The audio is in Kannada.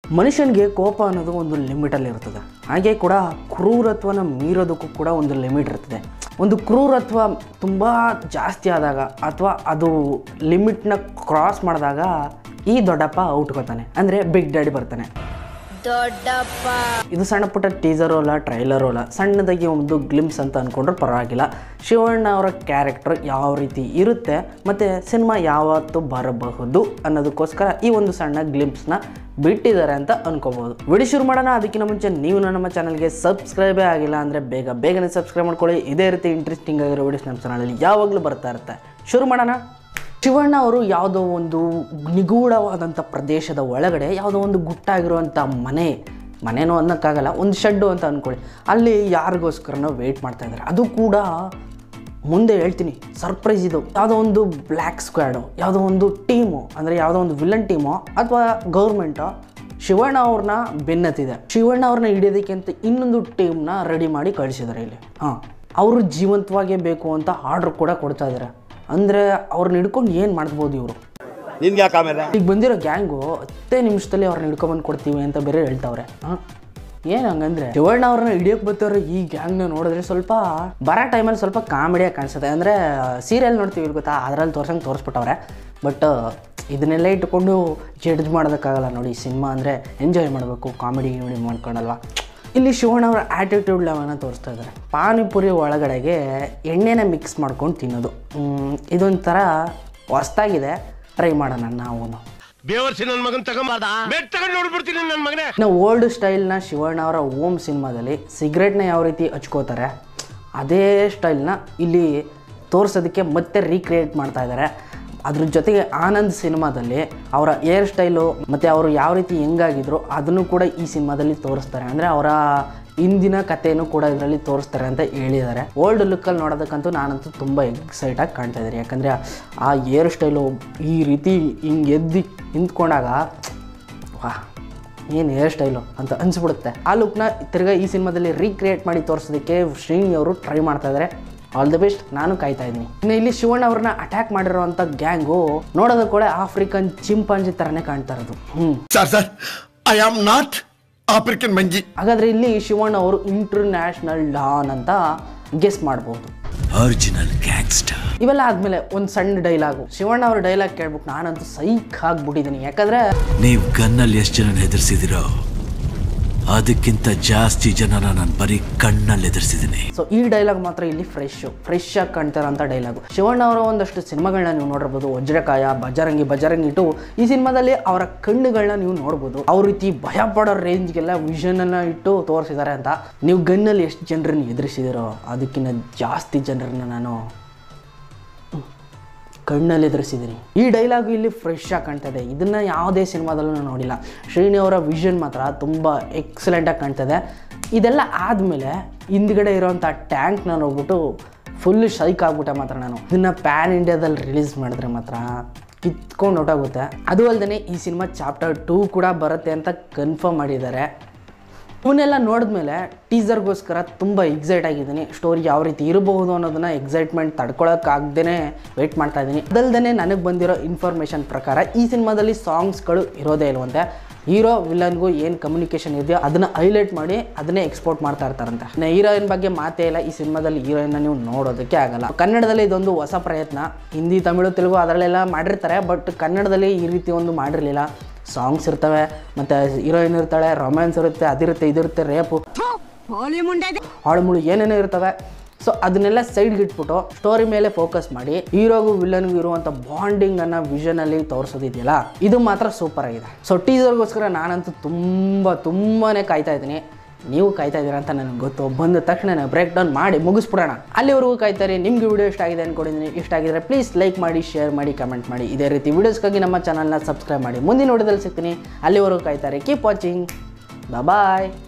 ಮನುಷ್ಯನಿಗೆ ಕೋಪ ಅನ್ನೋದು ಒಂದು ಲಿಮಿಟಲ್ಲಿ ಇರ್ತದೆ ಹಾಗೆ ಕೂಡ ಕ್ರೂರತ್ವನ ಮೀರೋದಕ್ಕೂ ಕೂಡ ಒಂದು ಲಿಮಿಟ್ ಇರ್ತದೆ ಒಂದು ಕ್ರೂರತ್ವ ತುಂಬ ಜಾಸ್ತಿ ಆದಾಗ ಅಥವಾ ಅದು ಲಿಮಿಟ್ನ ಕ್ರಾಸ್ ಮಾಡಿದಾಗ ಈ ದೊಡ್ಡಪ್ಪ ಔಟ್ಕೋತಾನೆ ಅಂದರೆ ಬಿಗ್ ಡ್ಯಾಡಿ ಬರ್ತಾನೆ ದೊಡ್ಡಪ್ಪ ಇದು ಸಣ್ಣ ಪುಟ್ಟ ಟೀಸರು ಅಲ್ಲ ಟ್ರೈಲರು ಅಲ್ಲ ಸಣ್ಣದಾಗಿ ಒಂದು ಗ್ಲಿಮ್ಸ್ ಅಂತ ಅಂದ್ಕೊಂಡ್ರೆ ಪರವಾಗಿಲ್ಲ ಶಿವಣ್ಣ ಅವರ ಕ್ಯಾರೆಕ್ಟರ್ ಯಾವ ರೀತಿ ಇರುತ್ತೆ ಮತ್ತು ಸಿನಿಮಾ ಯಾವತ್ತು ಬರಬಹುದು ಅನ್ನೋದಕ್ಕೋಸ್ಕರ ಈ ಒಂದು ಸಣ್ಣ ಗ್ಲಿಮ್ಸ್ನ ಬಿಟ್ಟಿದ್ದಾರೆ ಅಂತ ಅನ್ಕೋಬಹುದು ವಿಡಿಯೋ ಶುರು ಮಾಡೋಣ ಅದಕ್ಕಿಂತ ಮುಂಚೆ ನೀವು ನಮ್ಮ ಚಾನಲ್ಗೆ ಸಬ್ಸ್ಕ್ರೈಬೇ ಆಗಿಲ್ಲ ಅಂದರೆ ಬೇಗ ಬೇಗನೆ ಸಬ್ಸ್ಕ್ರೈಬ್ ಮಾಡ್ಕೊಳ್ಳಿ ಇದೇ ರೀತಿ ಇಂಟ್ರೆಸ್ಟಿಂಗ್ ಆಗಿರೋ ವಿಡಿಯೋಸ್ ನಮ್ಮ ಚಾನಲಲ್ಲಿ ಯಾವಾಗಲೂ ಬರ್ತಾ ಇರುತ್ತೆ ಶುರು ಮಾಡೋಣ ಶಿವಣ್ಣ ಅವರು ಯಾವುದೋ ಒಂದು ನಿಗೂಢವಾದಂಥ ಪ್ರದೇಶದ ಒಳಗಡೆ ಯಾವುದೋ ಒಂದು ಗುಟ್ಟಾಗಿರುವಂಥ ಮನೆ ಮನೆನೋ ಅನ್ನೋಕ್ಕಾಗಲ್ಲ ಒಂದು ಶೆಡ್ಡು ಅಂತ ಅಂದ್ಕೊಳ್ಳಿ ಅಲ್ಲಿ ಯಾರಿಗೋಸ್ಕರನೋ ವೆಯ್ಟ್ ಮಾಡ್ತಾ ಇದ್ದಾರೆ ಅದು ಕೂಡ ಮುಂದೆ ಹೇಳ್ತೀನಿ ಸರ್ಪ್ರೈಸ್ ಇದು ಯಾವುದೋ ಒಂದು ಬ್ಲ್ಯಾಕ್ ಸ್ಕ್ವಾಡು ಯಾವುದೋ ಒಂದು ಟೀಮು ಅಂದರೆ ಯಾವುದೋ ಒಂದು ವಿಲನ್ ಟೀಮು ಅಥವಾ ಗೌರ್ಮೆಂಟು ಶಿವಣ್ಣ ಅವ್ರನ್ನ ಬೆನ್ನತ್ತಿದೆ ಶಿವಣ್ಣ ಅವ್ರನ್ನ ಹಿಡಿಯೋದಕ್ಕೆ ಅಂತ ಇನ್ನೊಂದು ಟೀಮ್ನ ರೆಡಿ ಮಾಡಿ ಕಳಿಸಿದ್ದಾರೆ ಇಲ್ಲಿ ಹಾಂ ಅವರು ಜೀವಂತವಾಗೇ ಬೇಕು ಅಂತ ಆರ್ಡ್ರ್ ಕೂಡ ಕೊಡ್ತಾ ಇದ್ದಾರೆ ಅಂದರೆ ಅವ್ರನ್ನ ಹಿಡ್ಕೊಂಡು ಏನು ಮಾಡ್ಬೋದು ಇವರು ನಿನ್ಗೆ ಯಾಕೆ ಆಮೇಲೆ ಈಗ ಬಂದಿರೋ ಗ್ಯಾಂಗು ಹತ್ತೇ ನಿಮಿಷದಲ್ಲಿ ಅವ್ರನ್ನ ಹಿಡ್ಕೊಂಬಂದು ಕೊಡ್ತೀವಿ ಅಂತ ಬೇರೆ ಹೇಳ್ತಾವ್ರೆ ಹಾಂ ಏನು ಹಂಗಂದ್ರೆ ಶಿವಣ್ಣ ಅವ್ರನ್ನ ಹಿಡಿಯೋಕೆ ಬರ್ತಾವ್ರೆ ಈ ಗ್ಯಾಂಗ್ನ ನೋಡಿದ್ರೆ ಸ್ವಲ್ಪ ಬರೋ ಟೈಮಲ್ಲಿ ಸ್ವಲ್ಪ ಕಾಮಿಡಿಯಾಗಿ ಕಾಣಿಸುತ್ತೆ ಅಂದರೆ ಸೀರಿಯಲ್ ನೋಡ್ತೀವಿ ಗೊತ್ತಾ ಅದರಲ್ಲಿ ತೋರ್ಸಂಗೆ ತೋರಿಸ್ಬಿಟ್ಟವ್ರೆ ಬಟ್ ಇದನ್ನೆಲ್ಲ ಇಟ್ಕೊಂಡು ಜಡ್ಜ್ ಮಾಡೋದಕ್ಕಾಗಲ್ಲ ನೋಡಿ ಸಿನಿಮಾ ಅಂದರೆ ಎಂಜಾಯ್ ಮಾಡಬೇಕು ಕಾಮಿಡಿ ಗಿಮಿಡಿ ಮಾಡ್ಕೊಂಡಲ್ವಾ ಇಲ್ಲಿ ಶಿವಣ್ಣ ಅವರ ಆ್ಯಟಿಟ್ಯೂಡ್ ಲೆವೆಲ್ನ ತೋರಿಸ್ತಾ ಇದ್ದಾರೆ ಪಾನಿಪುರಿ ಒಳಗಡೆಗೆ ಎಣ್ಣೆನ ಮಿಕ್ಸ್ ಮಾಡ್ಕೊಂಡು ತಿನ್ನೋದು ಮ್, ಇದೊಂಥರ ಹೊಸ್ದಾಗಿದೆ ಟ್ರೈ ಮಾಡೋಣ ನಾವು ಬೇವರ್ಸಿ ನನ್ನ ಮಗನ್ ತಗೊಂಬಾರ್ದ ಬೆಟ್ ತಗೊಂಡು ನೋಡ್ಬಿಡ್ತೀನಿ ನನ್ನ ಮಗನೇ ಇನ್ನು ಓಲ್ಡ್ ಸ್ಟೈಲ್ನ ಶಿವಣ್ಣ ಅವರ ಓಮ್ ಸಿನಿಮಾದಲ್ಲಿ ಸಿಗರೇಟ್ನ ಯಾವ ರೀತಿ ಹಚ್ಕೋತಾರೆ ಅದೇ ಸ್ಟೈಲ್ನ ಇಲ್ಲಿ ತೋರಿಸೋದಕ್ಕೆ ಮತ್ತೆ ರೀಕ್ರಿಯೇಟ್ ಮಾಡ್ತಾ ಇದ್ದಾರೆ ಅದ್ರ ಜೊತೆಗೆ ಆನಂದ್ ಸಿನಿಮಾದಲ್ಲಿ ಅವರ ಏರ್ ಸ್ಟೈಲು ಮತ್ತು ಅವರು ಯಾವ ರೀತಿ ಹೆಂಗಾಗಿದ್ರು ಅದನ್ನು ಕೂಡ ಈ ಸಿನಿಮಾದಲ್ಲಿ ತೋರಿಸ್ತಾರೆ ಅಂದರೆ ಅವರ ಹಿಂದಿನ ಕಥೆಯನ್ನು ಕೂಡ ಇದರಲ್ಲಿ ತೋರಿಸ್ತಾರೆ ಅಂತ ಹೇಳಿದ್ದಾರೆ ಓಲ್ಡ್ ಲುಕ್ಕಲ್ಲಿ ನೋಡೋದಕ್ಕಂತೂ ನಾನಂತೂ ತುಂಬ ಎಕ್ಸೈಟಾಗಿ ಕಾಣ್ತಾ ಇದ್ದೀನಿ ಯಾಕಂದರೆ ಆ ಏರ್ ಸ್ಟೈಲು ಈ ರೀತಿ ಹಿಂಗೆ ಎದ್ದು ನಿಂತ್ಕೊಂಡಾಗ ವಾ ಏನು ಹೇರ್ ಸ್ಟೈಲು ಅಂತ ಅನಿಸ್ಬಿಡುತ್ತೆ ಆ ಲುಕ್ನ ತಿರ್ಗಾ ಈ ಸಿನಿಮಾದಲ್ಲಿ ರೀಕ್ರಿಯೇಟ್ ಮಾಡಿ ತೋರಿಸೋದಕ್ಕೆ ಶ್ರೀನಿ ಅವರು ಟ್ರೈ ಮಾಡ್ತಾ ಇದ್ದಾರೆ ಆಲ್ ದಿ ಬೆಸ್ಟ್ ನಾನು ಕಾಯ್ತಾ ಇದ್ದೀನಿ ಇನ್ನು ಇಲ್ಲಿ ಶಿವಣ್ಣ ಅವ್ರನ್ನ ಅಟ್ಯಾಕ್ ಮಾಡಿರೋವಂಥ ಗ್ಯಾಂಗು ನೋಡೋದಕ್ಕೆ ಕೂಡ ಆಫ್ರಿಕನ್ ಚಿಂಪಾಂಜಿ ಥರನೇ ಕಾಣ್ತಾ ಇರೋದು ಹ್ಞೂ sir sir I am not African ಮಂಜಿ ಹಾಗಾದ್ರೆ ಇಲ್ಲಿ ಶಿವಣ್ಣ ಅವರು ಇಂಟರ್ನ್ಯಾಷನಲ್ ಡಾನ್ ಅಂತ ಗೆಸ್ ಮಾಡ್ಬೋದು ಒರಿಜಿನಲ್ ಗ್ಯಾಂಗ್ಸ್ಟರ್ ಇವೆಲ್ಲ ಆದಮೇಲೆ ಒಂದು ಸಣ್ಣ ಡೈಲಾಗು ಶಿವಣ್ಣ ಅವ್ರ ಡೈಲಾಗ್ ಕೇಳ್ಬಿಟ್ಟು ನಾನಂತೂ ಸೈಕ್ ಆಗ್ಬಿಟ್ಟಿದ್ದೀನಿ ಯಾಕಂದರೆ ನೀವು ಗನ್ನಲ್ಲಿ ಎಷ್ಟು ಜನ ಹೆದರ್ಸಿದಿರೋ ಅದಕ್ಕಿಂತ ಜಾಸ್ತಿ ಜನನ ನಾನು ಬರೀ ಕಣ್ಣಲ್ಲಿ ಎದುರಿಸಿದ್ದೀನಿ ಸೊ ಈ ಡೈಲಾಗ್ ಮಾತ್ರ ಇಲ್ಲಿ ಫ್ರೆಶ್ ಫ್ರೆಶ್ ಆಗಿ ಕಾಣ್ತಾರಂಥ ಡೈಲಾಗು ಶಿವಣ್ಣ ಅವರ ಒಂದಷ್ಟು ಸಿನಿಮಾಗಳನ್ನ ನೀವು ನೋಡಿರ್ಬೋದು ವಜ್ರಕಾಯ ಬಜರಂಗಿ ಬಜರಂಗಿ ಇಟ್ಟು ಈ ಸಿನಿಮಾದಲ್ಲಿ ಅವರ ಕಣ್ಣುಗಳನ್ನ ನೀವು ನೋಡ್ಬೋದು ಅವ್ರ ರೀತಿ ಭಯ ಪಡೋ ರೇಂಜ್ಗೆಲ್ಲ ವಿಷನನ್ನು ಇಟ್ಟು ತೋರಿಸಿದ್ದಾರೆ ಅಂತ ನೀವು ಗನ್ನಲ್ಲಿ ಎಷ್ಟು ಜನರನ್ನ ಎದುರಿಸಿದಿರೋ ಅದಕ್ಕಿಂತ ಜಾಸ್ತಿ ಜನರನ್ನ ನಾನು ಕಣ್ಣಲ್ಲಿ ಎದುರಿಸಿದ್ದೀನಿ ಈ ಡೈಲಾಗು ಇಲ್ಲಿ ಫ್ರೆಶ್ ಆಗಿ ಕಾಣ್ತಾ ಇದೆ ಇದನ್ನು ಯಾವುದೇ ಸಿನಿಮಾದಲ್ಲೂ ನಾನು ನೋಡಿಲ್ಲ ಶ್ರೀನಿ ಅವರ ವಿಷನ್ ಮಾತ್ರ ತುಂಬ ಎಕ್ಸಲೆಂಟಾಗಿ ಕಾಣ್ತದೆ ಇದೆಲ್ಲ ಆದಮೇಲೆ ಹಿಂದ್ಗಡೆ ಇರೋವಂಥ ಟ್ಯಾಂಕ್ನ ನೋಡ್ಬಿಟ್ಟು ಫುಲ್ ಶೈಕ್ ಆಗ್ಬಿಟ್ಟೆ ಮಾತ್ರ ನಾನು ಇದನ್ನು ಪ್ಯಾನ್ ಇಂಡಿಯಾದಲ್ಲಿ ರಿಲೀಸ್ ಮಾಡಿದ್ರೆ ಮಾತ್ರ ಕಿತ್ಕೊಂಡು ಹೊಟ್ಟೋಗುತ್ತೆ ಅದು ಅಲ್ಲದೆ ಈ ಸಿನಿಮಾ ಚಾಪ್ಟರ್ ಟೂ ಕೂಡ ಬರುತ್ತೆ ಅಂತ ಕನ್ಫರ್ಮ್ ಮಾಡಿದ್ದಾರೆ ಇವನ್ನೆಲ್ಲ ನೋಡಿದ್ಮೇಲೆ ಟೀಸರ್ಗೋಸ್ಕರ ತುಂಬ ಎಕ್ಸೈಟ್ ಆಗಿದ್ದೀನಿ ಸ್ಟೋರಿ ಯಾವ ರೀತಿ ಇರಬಹುದು ಅನ್ನೋದನ್ನ ಎಕ್ಸೈಟ್ಮೆಂಟ್ ತಡ್ಕೊಳಕ್ಕಾಗ್ದೇ ವೆಯ್ಟ್ ಮಾಡ್ತಾ ಇದ್ದೀನಿ ಅದಲ್ದೇ ನನಗೆ ಬಂದಿರೋ ಇನ್ಫಾರ್ಮೇಷನ್ ಪ್ರಕಾರ ಈ ಸಿನಿಮಾದಲ್ಲಿ ಸಾಂಗ್ಸ್ಗಳು ಇರೋದೇ ಇಲ್ವಂತೆ ಹೀರೋ ವಿಲನ್ಗೂ ಏನು ಕಮ್ಯುನಿಕೇಷನ್ ಇದೆಯೋ ಅದನ್ನು ಹೈಲೈಟ್ ಮಾಡಿ ಅದನ್ನೇ ಎಕ್ಸ್ಪೋರ್ಟ್ ಮಾಡ್ತಾ ಇರ್ತಾರಂತೆ ಇನ್ನು ಹೀರೋಯಿನ್ ಬಗ್ಗೆ ಮಾತೇ ಇಲ್ಲ ಈ ಸಿನಿಮಾದಲ್ಲಿ ಹೀರೋಯಿನ್ನ ನೀವು ನೋಡೋದಕ್ಕೆ ಆಗಲ್ಲ ಕನ್ನಡದಲ್ಲಿ ಇದೊಂದು ಹೊಸ ಪ್ರಯತ್ನ ಹಿಂದಿ ತಮಿಳು ತೆಲುಗು ಅದರಲ್ಲೆಲ್ಲ ಮಾಡಿರ್ತಾರೆ ಬಟ್ ಕನ್ನಡದಲ್ಲಿ ಈ ರೀತಿ ಒಂದು ಮಾಡಿರಲಿಲ್ಲ ಸಾಂಗ್ಸ್ ಇರ್ತವೆ ಮತ್ತು ಹೀರೋಯಿನ್ ಇರ್ತಾಳೆ ರೊಮ್ಯಾನ್ಸ್ ಇರುತ್ತೆ ಅದಿರುತ್ತೆ ಇದಿರುತ್ತೆ ರೇಪು ಹಾಳುಮುಳು ಏನೇನೋ ಇರ್ತವೆ ಸೊ ಅದನ್ನೆಲ್ಲ ಸೈಡ್ಗೆ ಇಟ್ಬಿಟ್ಟು ಸ್ಟೋರಿ ಮೇಲೆ ಫೋಕಸ್ ಮಾಡಿ ಹೀರೋಗೂ ವಿಲನ್ಗೂ ಇರುವಂಥ ಬಾಂಡಿಂಗ್ ಅನ್ನ ವಿಷನ್ ಅಲ್ಲಿ ತೋರಿಸೋದಿದೆಯಲ್ಲ ಇದು ಮಾತ್ರ ಸೂಪರ್ ಆಗಿದೆ ಸೊ ಟೀಸರ್ಗೋಸ್ಕರ ನಾನಂತೂ ತುಂಬ ತುಂಬಾ ಕಾಯ್ತಾ ಇದ್ದೀನಿ ನೀವು ಕಾಯ್ತಾ ಇದ್ದೀರಾ ಅಂತ ನನಗೆ ಗೊತ್ತು ಬಂದ ತಕ್ಷಣ ಬ್ರೇಕ್ ಡೌನ್ ಮಾಡಿ ಮುಗಿಸ್ಬಿಡೋಣ ಅಲ್ಲಿವರೆಗೂ ಕಾಯ್ತಾರೆ ನಿಮ್ಗೆ ವಿಡಿಯೋ ಇಷ್ಟ ಆಗಿದೆ ಅನ್ಕೊಂಡಿದ್ದೀನಿ ಇಷ್ಟ ಆಗಿದ್ರೆ ಪ್ಲೀಸ್ ಲೈಕ್ ಮಾಡಿ ಶೇರ್ ಮಾಡಿ ಕಮೆಂಟ್ ಮಾಡಿ ಇದೇ ರೀತಿ ವಿಡಿಯೋಸ್ಗಾಗಿ ನಮ್ಮ ಚಾನಲ್ನ ಸಬ್ಸ್ಕ್ರೈಬ್ ಮಾಡಿ ಮುಂದಿನ ವಿಡಿಯೋದಲ್ಲಿ ಸಿಗ್ತೀನಿ ಅಲ್ಲಿವರೆಗೂ ಕಾಯ್ತಾರೆ ಕೀಪ್ ವಾಚಿಂಗ್ ಬಾಯ್